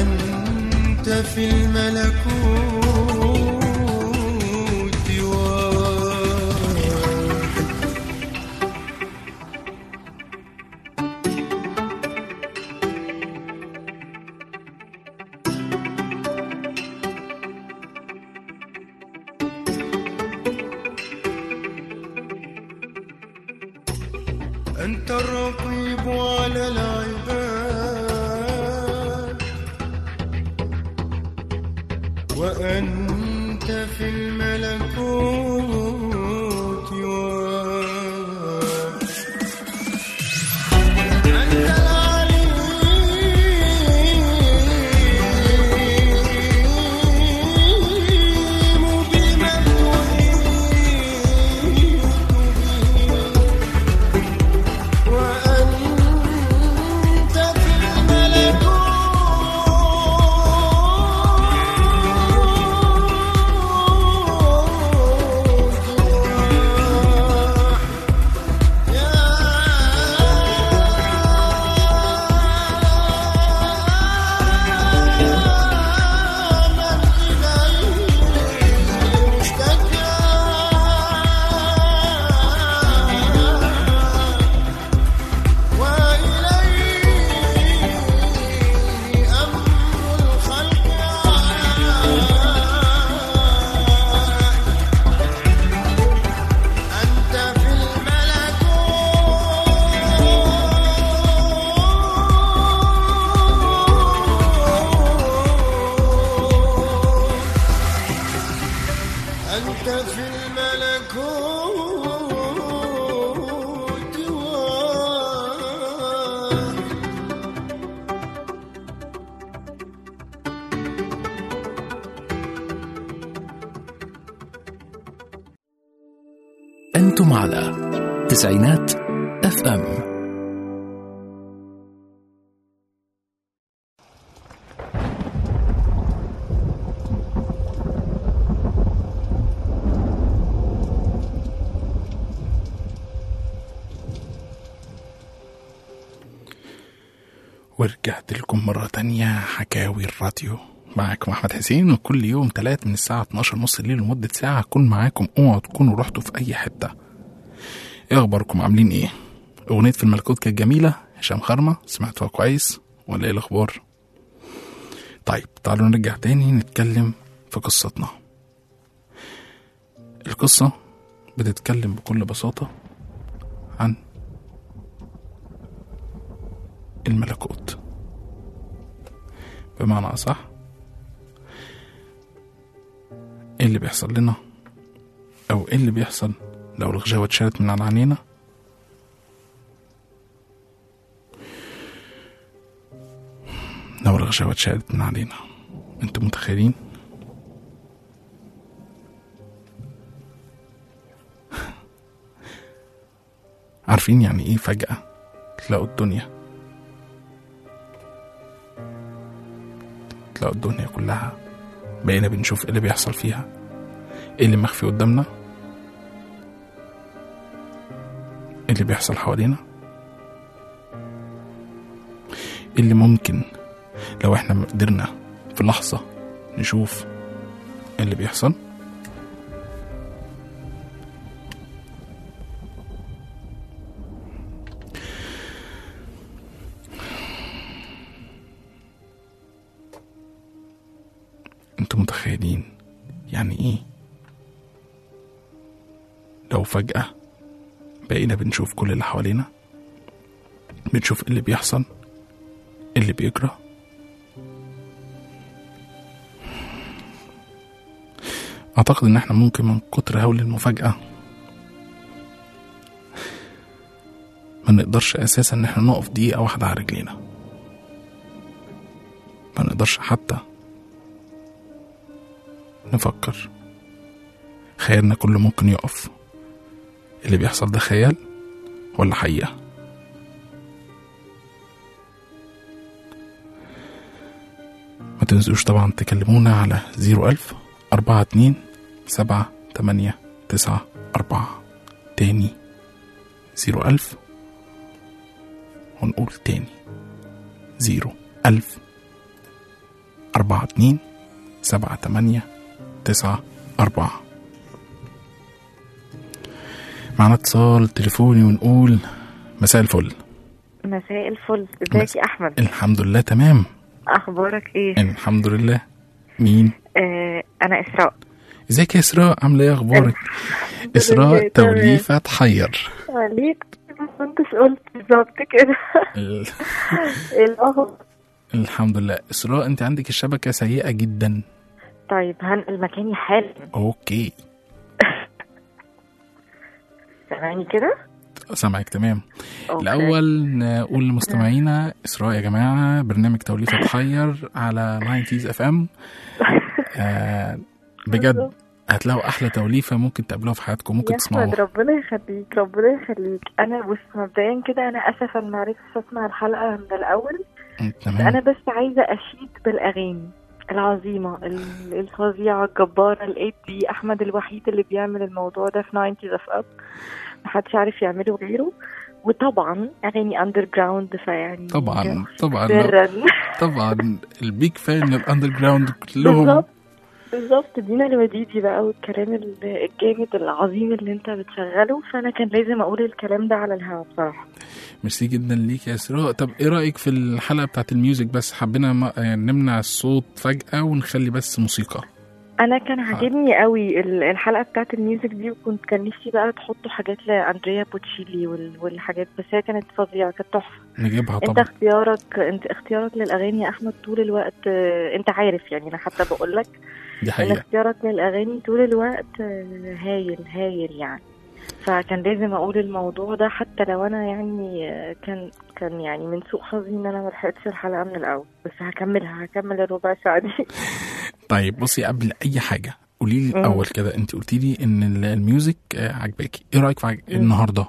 وأنت في الملكوت واحد أنت الرقيب على العباد وأنت في الملكوت واحد أنت العليم بمن تحيط به وأنت في الملكوت يا من إليه اشتكى وإليه أمر الخلق أنت في الملكوت أنت في الملكوت واحد أنتم على تسعينات اف ام ورجعت لكم مرة تانية حكاوي الراديو معاكم أحمد حسين وكل يوم تلات من الساعة 12 نص الليل لمدة ساعة أكون معاكم اوعوا تكونوا رحتوا في أي حتة إيه أخباركم عاملين إيه؟ أغنية في الملكوت كانت جميلة هشام خرمة سمعتوها كويس ولا إيه الأخبار؟ طيب تعالوا نرجع تاني نتكلم في قصتنا القصة بتتكلم بكل بساطة عن الملكوت بمعنى أصح ايه اللي بيحصل لنا أو ايه اللي بيحصل لو الغشاوة اتشالت من على عينينا لو الغشاوة اتشالت من علينا انتوا متخيلين عارفين يعني ايه فجأة تلاقوا الدنيا تلاقوا الدنيا كلها بقينا بنشوف ايه اللي بيحصل فيها ايه اللي مخفي قدامنا ايه اللي بيحصل حوالينا ايه اللي ممكن لو احنا قدرنا في لحظة نشوف ايه اللي بيحصل انتوا متخيلين يعني ايه لو فجأة بقينا بنشوف كل اللي حوالينا بنشوف إيه اللي بيحصل إيه اللي بيجرى اعتقد ان احنا ممكن من كتر هول المفاجأة ما نقدرش اساسا ان احنا نقف دقيقة واحدة على رجلينا ما نقدرش حتى نفكر خيالنا كله ممكن يقف اللي بيحصل ده خيال ولا حقيقة ما تنسوش طبعا تكلمونا على زيرو ألف أربعة اتنين سبعة تمانية تسعة أربعة تاني زيرو ألف ونقول تاني زيرو ألف أربعة اتنين سبعة تمانية تسعة أربعة معنا اتصال تليفوني ونقول مساء الفل مساء الفل مس- ازيك يا احمد الحمد لله تمام اخبارك ايه الحمد لله مين آه انا اسراء ازيك يا اسراء عامله ايه اخبارك اسراء لله، تمام. توليفه تحير عليك ما كنتش قلت بالظبط كده ال- ايه الاخبار الحمد لله اسراء انت عندك الشبكه سيئه جدا طيب هنقل مكاني حالا اوكي سامعني كده سامعك تمام أوكي. الاول نقول لمستمعينا اسراء يا جماعه برنامج توليفه تحير على 90 اف ام آه بجد هتلاقوا احلى توليفه ممكن تقابلوها في حياتكم ممكن يا احمد تسمعوها ربنا يخليك ربنا يخليك انا بص مبدئيا كده انا اسفا ما عرفتش اسمع الحلقه من الاول تمام انا بس عايزه اشيد بالاغاني العظيمه ال- الفظيعه الجباره الايد دي احمد الوحيد اللي بيعمل الموضوع ده في 90 اف اب محدش عارف يعمله غيره وطبعا اغاني اندر جراوند فيعني طبعا طبعا سرا طبعا البيك فان للاندر جراوند كلهم بالظبط بالظبط دينا الوديدي بقى والكلام ال- الجامد العظيم اللي انت بتشغله فانا كان لازم اقول الكلام ده على الهوا بصراحه ميرسي جدا ليك يا اسراء طب ايه رايك في الحلقه بتاعت الميوزك بس حبينا ما يعني نمنع الصوت فجاه ونخلي بس موسيقى انا كان عاجبني قوي ال- الحلقه بتاعت الميوزك دي وكنت كان نفسي بقى تحطوا حاجات لاندريا بوتشيلي وال- والحاجات بس هي كانت فظيعه كانت تحفه نجيبها انت طبعا اختيارك انت اختيارك للاغاني يا احمد طول الوقت آه، انت عارف يعني انا حتى بقول لك دي ان حقيقه اختيارك للاغاني طول الوقت آه، هايل هايل يعني فكان لازم اقول الموضوع ده حتى لو انا يعني آه، كان كان يعني من سوء حظي ان انا ما لحقتش الحلقه من الاول بس هكملها هكمل الربع ساعه دي طيب بصي قبل اي حاجه قولي لي مم. الاول كده انت قلتي لي ان ال- الميوزك آه، عجباكي ايه رايك في عج... النهارده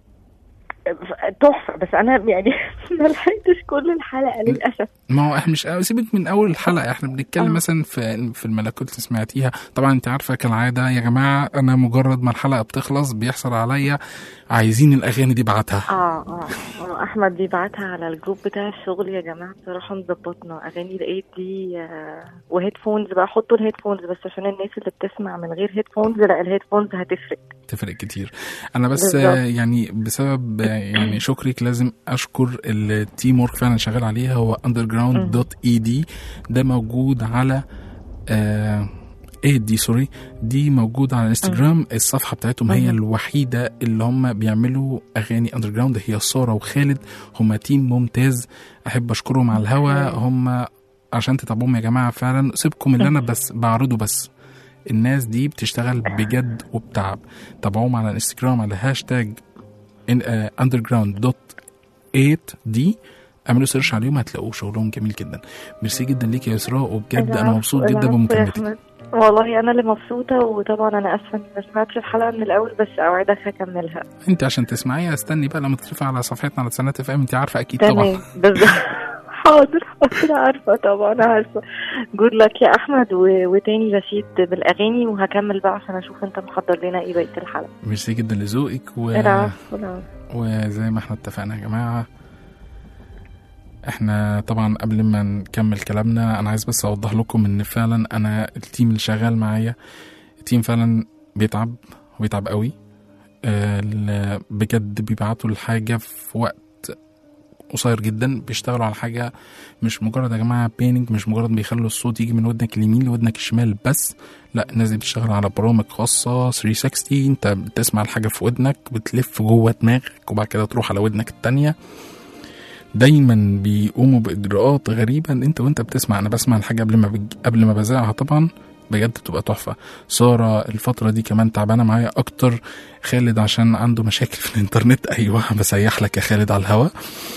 تحفه بس انا يعني ما لحقتش كل الحلقه للاسف ما هو احنا مش سيبك من اول الحلقه احنا بنتكلم آه. مثلا في في الملكوت اللي سمعتيها طبعا انت عارفه كالعاده يا جماعه انا مجرد ما الحلقه بتخلص بيحصل عليا عايزين الاغاني دي ابعتها اه اه اه احمد بيبعتها على الجروب بتاع الشغل يا جماعه بصراحه مظبطنا اغاني الايد دي آه وهيدفونز بقى حطوا الهيدفونز بس عشان الناس اللي بتسمع من غير هيدفونز لا الهيدفونز هتفرق تفرق كتير انا بس بالظبط. آه، يعني بسبب آه، يعني شكرك لازم اشكر التيم ورك فعلا شغال عليها هو underground دوت اي دي ده موجود على آه ايه دي سوري دي موجودة على الانستجرام الصفحة بتاعتهم هي مم. الوحيدة اللي هم بيعملوا اغاني اندر جراوند هي سارة وخالد هم تيم ممتاز احب اشكرهم على الهوا هم عشان تتابعوهم يا جماعة فعلا سيبكم اللي انا بس بعرضه بس الناس دي بتشتغل بجد وبتعب تابعوهم على الانستجرام على هاشتاج underground دوت 8 دي اعملوا سيرش عليهم هتلاقوا شغلهم جميل جدا ميرسي جدا ليك يا اسراء وبجد انا العفو، مبسوط جدا العفو يا بمكالمتك أحمد. والله انا اللي مبسوطه وطبعا انا اسفه اني ما سمعتش الحلقه من الاول بس اوعدك هكملها انت عشان تسمعيها استني بقى لما تترفع على صفحتنا على سنات اف ام انت عارفه اكيد طبعا تمام بالظبط حاضر حاضر عارفه طبعا عارفه جود لك يا احمد و... وتاني رشيد بالاغاني وهكمل بقى عشان اشوف انت محضر لنا ايه بقيه الحلقه ميرسي جدا لذوقك و... العفو العفو وزي ما احنا اتفقنا يا جماعه احنا طبعا قبل ما نكمل كلامنا انا عايز بس اوضح لكم ان فعلا انا التيم اللي شغال معايا التيم فعلا بيتعب وبيتعب قوي آه، ال- بجد بيبعتوا الحاجه في وقت قصير جدا بيشتغلوا على حاجه مش مجرد يا جماعه بيننج مش مجرد بيخلوا الصوت يجي من ودنك اليمين لودنك الشمال بس لا الناس دي بتشتغل على برامج خاصه 360 انت بتسمع الحاجه في ودنك بتلف جوه دماغك وبعد كده تروح على ودنك التانيه دايما بيقوموا باجراءات غريبه ان انت وانت بتسمع انا بسمع الحاجه قبل ما بج... قبل ما بذاعها طبعا بجد بتبقى تحفه ساره الفتره دي كمان تعبانه معايا اكتر خالد عشان عنده مشاكل في الانترنت ايوه بسيح لك يا خالد على الهوا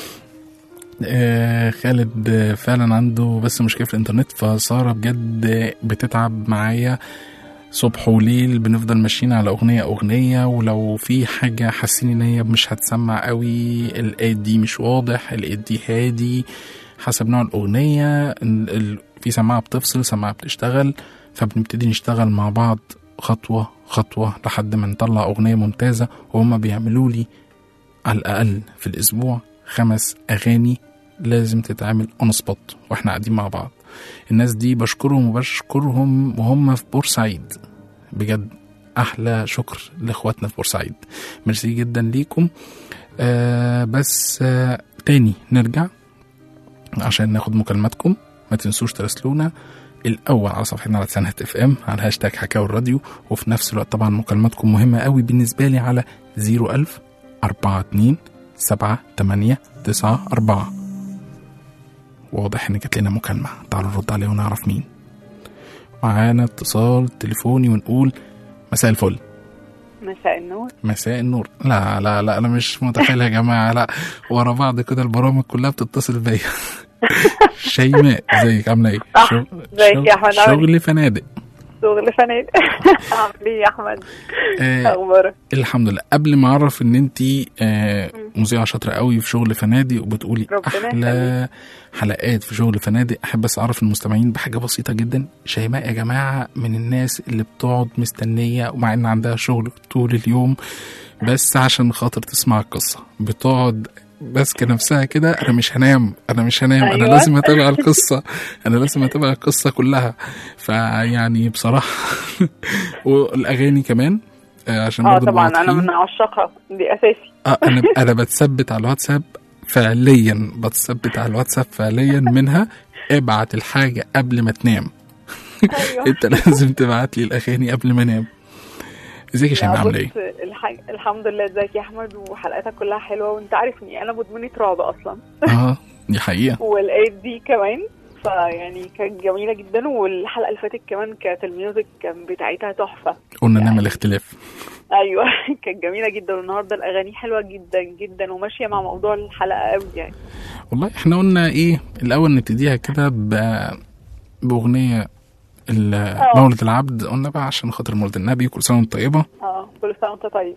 آه خالد آه، فعلا عنده بس مشكله في الانترنت فساره بجد آه، بتتعب معايا صبح وليل بنفضل ماشيين على اغنيه اغنيه ولو في حاجه حاسين ان هي مش هتسمع قوي الايد دي مش واضح الايد دي هادي حسب نوع الاغنيه ال- ال- في سماعه بتفصل سماعه بتشتغل فبنبتدي نشتغل مع بعض خطوه خطوه لحد ما نطلع اغنيه ممتازه وهما بيعملوا لي على الاقل في الاسبوع خمس اغاني لازم تتعمل اون سبوت واحنا قاعدين مع بعض الناس دي بشكرهم وبشكرهم وهم في بورسعيد بجد احلى شكر لاخواتنا في بورسعيد ميرسي جدا ليكم آه بس آه تاني نرجع عشان ناخد مكالماتكم ما تنسوش تراسلونا الاول على صفحتنا على سنة اف ام على هاشتاج حكاوي الراديو وفي نفس الوقت طبعا مكالماتكم مهمه قوي بالنسبه لي على 01000 42 7 8 9 4 واضح ان جات لنا مكالمه تعالوا نرد عليها ونعرف مين معانا اتصال تليفوني ونقول مساء الفل مساء النور مساء النور لا لا لا انا مش متخيل يا جماعه لا ورا بعض كده البرامج كلها بتتصل بيا شيماء ازيك عامله ايه صح. شغل- ازيك شغل- يا أحمد، عامل شغل فنادق شغل فنادق عامل ايه يا احمد آه اخبارك الحمد لله قبل ما اعرف ان انت آه مذيعه شاطره قوي في شغل فنادق وبتقولي ربنا احلى حلقات في شغل فنادق احب بس اعرف المستمعين بحاجه بسيطه جدا شيماء يا جماعه من الناس اللي بتقعد مستنيه ومع ان عندها شغل طول اليوم بس عشان خاطر تسمع القصه بتقعد ماسكه نفسها كده انا مش هنام انا مش هنام انا أيوة. لازم اتابع القصه انا لازم اتابع القصه كلها فيعني بصراحه والاغاني كمان آه، عشان اه برضه طبعا نبقى انا واضحين. من عشاقها دي اساسي اه انا انا بتثبت على الواتساب فعليا بتثبت على الواتساب فعليا منها ابعت الحاجه قبل ما تنام ايوه انت لازم تبعت لي الاغاني قبل ما انام ازيك يا شيماء لا، عامله ايه بص، الحاج... الحمد لله ازيك يا احمد وحلقاتك كلها حلوه وانت عارفني انا مدمنه رعب اصلا اه دي حقيقه والايد دي كمان فيعني كانت جميله جدا والحلقه اللي فاتت كمان كانت الميوزك كان بتاعتها تحفه قلنا يعني- نعمل اختلاف ايوه كانت جميله جدا والنهارده الاغاني حلوه جدا جدا وماشيه مع موضوع الحلقه قوي يعني والله احنا قلنا ايه الاول نبتديها كده ب- باغنيه ال- مولد العبد قلنا بقى عشان خاطر مولد النبي كل سنه وانت طيبه اه كل سنه وانت طيب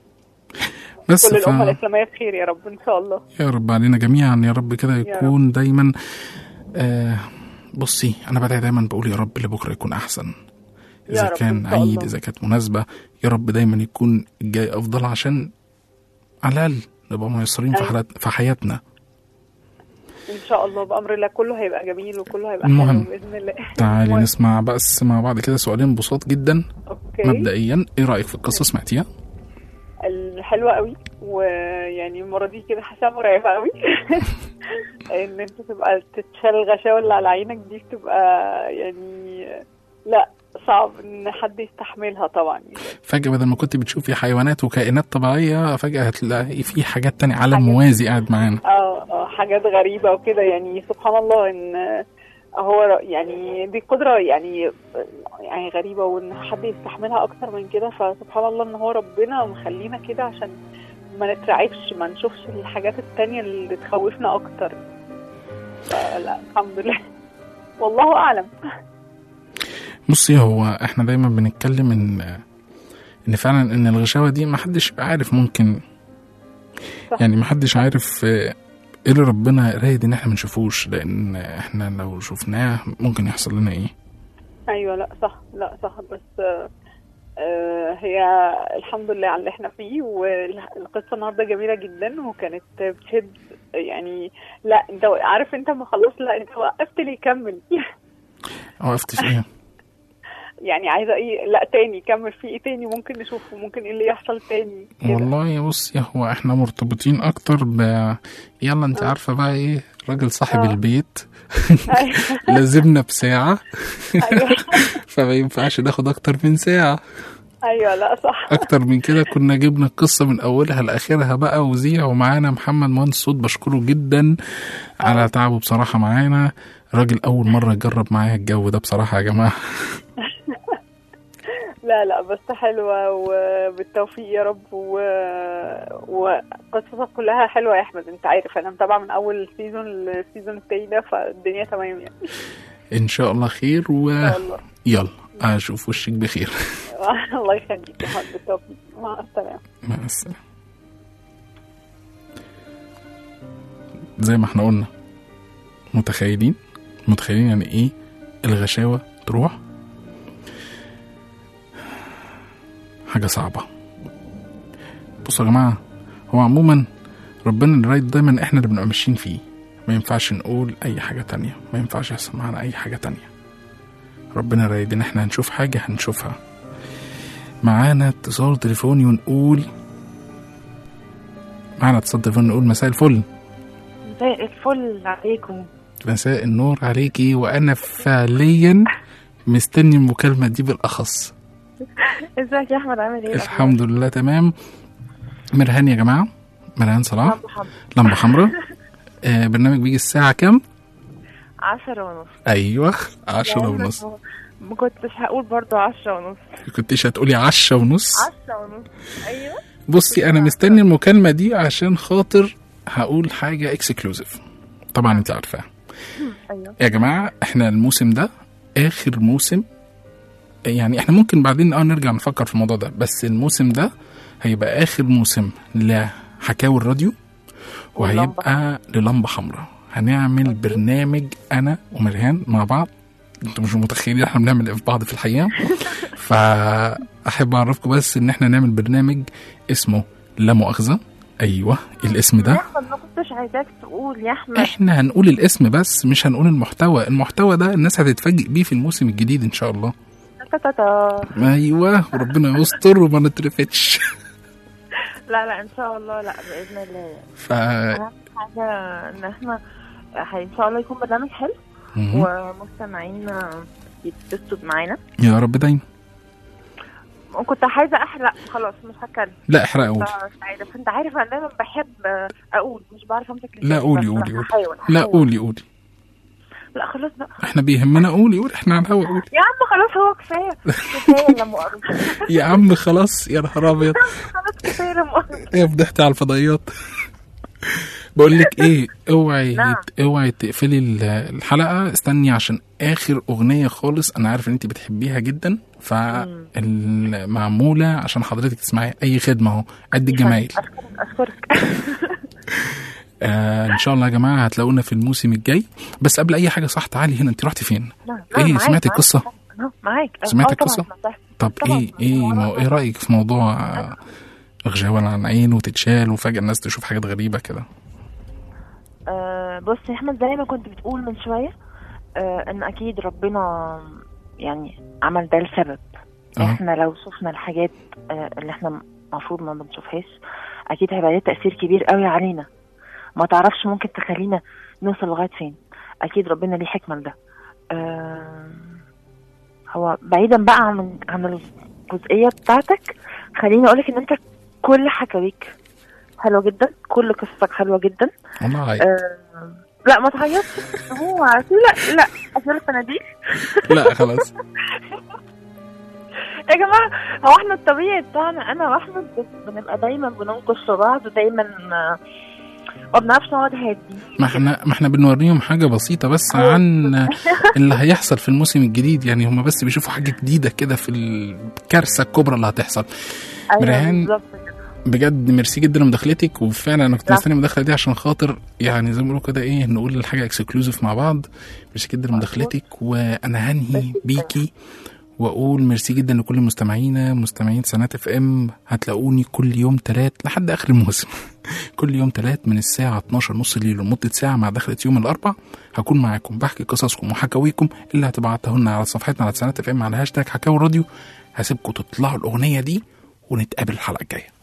بس كل ف... الامه الاسلاميه بخير يا رب ان شاء الله يا رب علينا جميعا يا رب كده يا يكون دايما آه بصي انا بدعي دايما بقول يا رب لبكره يكون احسن يا اذا رب كان إن شاء عيد الله. اذا كانت مناسبه يا رب دايما يكون الجاي افضل عشان على الاقل نبقى ميسرين في أيوة. حالات في حياتنا ان شاء الله بامر الله كله هيبقى جميل وكله هيبقى المهم. حلو باذن الله تعالي المهم. نسمع بس مع بعض كده سؤالين بساط جدا اوكي مبدئيا ايه رايك في القصه سمعتيها الحلوه قوي ويعني المره دي كده حاساها مرعبه قوي ان انت تبقى تتشال الغشاوه اللي على عينك دي بتبقى يعني لا صعب ان حد يستحملها طبعا يعني. فجاه بدل ما كنت بتشوفي حيوانات وكائنات طبيعيه فجاه هتلاقي في حاجات تانية عالم حاجات- موازي قاعد معانا اه اه حاجات غريبة وكده يعني سبحان الله ان هو ر- يعني دي قدرة يعني يعني غريبة وان حد يستحملها اكتر من كده فسبحان الله ان هو ربنا مخلينا كده عشان ما نترعبش ما نشوفش الحاجات التانية اللي تخوفنا اكتر فلا الحمد لله والله اعلم بصي هو احنا دايما بنتكلم ان ان فعلا ان الغشاوه دي ما حدش يبقى عارف ممكن صح. يعني ما حدش عارف آه، ايه اللي ربنا رايد ان احنا ما نشوفوش لان احنا لو شفناه ممكن يحصل لنا ايه ايوه لا صح لا صح بس آه، آه، هي الحمد لله على اللي احنا فيه والقصه النهارده جميله جدا وكانت بتشد يعني لا انت عارف انت ما خلصت لا انت وقفت لي كمل وقفت في ايه يعني عايزه ايه لا تاني كمل في ايه تاني ممكن نشوفه ممكن ايه اللي يحصل تاني كده. والله بصي هو احنا مرتبطين اكتر ب يلا انت عارفه بقى ايه راجل صاحب آه. البيت ايوه لازمنا بساعه ايوه فما ينفعش ناخد اكتر من ساعه ايوه لا صح اكتر من كده كنا جبنا القصه من اولها لاخرها بقى وزيع ومعانا محمد مهندس صوت بشكره جدا على تعبه بصراحه معانا راجل اول مره يجرب معايا الجو ده بصراحه يا جماعه لا لا بس حلوة وبالتوفيق يا رب و... وقصصك كلها حلوة يا أحمد أنت عارف أنا متابعة من أول سيزون للسيزون التاني ده فالدنيا تمام يعني ان شاء الله خير إن شاء الله ويلا اشوف وشك بخير الله يخليك يا أحمد بالتوفيق مع السلامة مع السلامه زي ما احنا قلنا متخيلين متخيلين يعني ايه الغشاوه تروح حاجه صعبه بصوا يا جماعه هو عموما ربنا اللي رايد دايما احنا اللي بنبقى ماشيين فيه ما ينفعش نقول اي حاجة تانية ما ينفعش يحصل معانا اي حاجة تانية ربنا رايد ان احنا هنشوف حاجة هنشوفها معانا اتصال تليفوني ونقول معانا اتصال تليفوني نقول مساء الفل مساء الفل عليكم مساء النور عليكي وانا فعليا مستني المكالمة دي بالاخص ازيك يا احمد عامل ايه الحمد لله تمام مرهان يا جماعة مرهان صلاح لله محمد لمبة حمراء آه برنامج بيجي الساعة كام؟ عشرة ونص أيوة عشرة ونص ما كنتش هقول برضو عشرة ونص كنتش هتقولي عشرة ونص عشرة ونص ايوه بصي أنا مستني المكالمة دي عشان خاطر هقول حاجة اكسكلوزيف طبعا انت عارفاها ايوه يا جماعة احنا الموسم ده آخر موسم يعني احنا ممكن بعدين اه نرجع نفكر في الموضوع ده بس الموسم ده هيبقى آخر موسم لحكاوي الراديو وهيبقى للمبة حمراء هنعمل برنامج أنا ومرهان مع بعض انتوا مش متخيلين احنا بنعمل ايه في بعض في الحقيقة فأحب أعرفكم بس إن احنا نعمل برنامج اسمه لا مؤاخذة أيوه الاسم ده يا احمد ما كنتش عايزاك تقول يا احمد احنا هنقول الاسم بس مش هنقول المحتوى المحتوى ده الناس هتتفاجئ بيه في الموسم الجديد ان شاء الله تا تا تا. ايوه وربنا يستر وما نترفتش لا لا ان شاء الله لا باذن الله ف اهم حاجه ان احنا ح- ان شاء الله يكون برنامج حلو مهم. ومستمعين يتبسطوا معانا يا رب دايما وكنت عايزه احرق خلاص مش هتكلم لا احرق قولي مش عايزه انت عارف انا دايما بحب اقول مش بعرف امسك لا لساني، قولي بس قولي قولي هحاول لا هحاول. قولي قولي لا خلاص بقى احنا بيهمنا قولي قولي احنا على الهوا قولي يا عم خلاص هو كفايه كفايه لا مؤاخذه يا عم خلاص يا نهار ابيض خلاص كفايه لا مؤاخذه ايه فضحتي على الفضائيات بقول لك ايه اوعي نعم. اوعي تقفلي ال- الحلقه استني عشان اخر اغنيه خالص انا عارف ان انت بتحبيها جدا فمعموله عشان حضرتك تسمعي اي خدمه اهو قد الجمايل اشكرك اشكرك آه ان شاء الله يا جماعه هتلاقونا في الموسم الجاي بس قبل اي حاجه صح تعالي هنا انت رحتي فين لا، لا، ايه معاك، سمعتي معاك. القصه أهو، معاك سمعت آه، طبعاً القصة؟ سمعتها. طب طبعاً ايه ايه مو ايه رايك في موضوع آه، غشاوة عن عين وتتشال وفجاه الناس تشوف حاجات غريبه كده آه، بص يا احمد زي ما كنت بتقول من شويه آه، ان اكيد ربنا يعني عمل ده لسبب اه احنا لو شفنا الحاجات آه، اللي احنا المفروض ما بنشوفهاش اكيد هيبقى ليه تاثير كبير قوي علينا ما تعرفش ممكن تخلينا نوصل لغايه فين اكيد ربنا ليه حكمه لده آه، هو بعيدا بقى عن عن الجزئيه بتاعتك خليني اقولك ان انت كل حكاويك حلوه جدا كل قصتك حلوه جدا والله عيب. آه، لا ما تعيطش هو عارفين لا لا عشان الفناديل لا خلاص يا جماعه هو احنا الطبيعي بتاعنا انا واحمد بس بنبقى دايما بننقش في بعض ودايما آه، ما بنعرفش نقعد هادي ما احنا ما احنا بنوريهم حاجه بسيطه بس عن اللي هيحصل في الموسم الجديد يعني هم بس بيشوفوا حاجه جديده كده في الكارثه الكبرى اللي هتحصل مريهان، بالظبط كده. بجد ميرسي جدا لمداخلتك وفعلا انا كنت لا. مستني المداخله دي عشان خاطر يعني زي ما بيقولوا كده ايه نقول الحاجه اكسكلوزيف مع بعض ميرسي جدا لمداخلتك وانا هنهي ميرسي جداً. بيكي واقول ميرسي جدا لكل مستمعينا مستمعين سنات اف ام هتلاقوني كل يوم تلات لحد اخر الموسم كل يوم تلات من الساعة 12 نص الليل لمدة ساعة مع دخلة يوم الأربع هكون معاكم بحكي قصصكم وحكاويكم اللي هتبعتها لنا على صفحتنا على سنات اف ام على هاشتاج حكاوي الراديو هسيبكم تطلعوا الأغنية دي ونتقابل الحلقة الجاية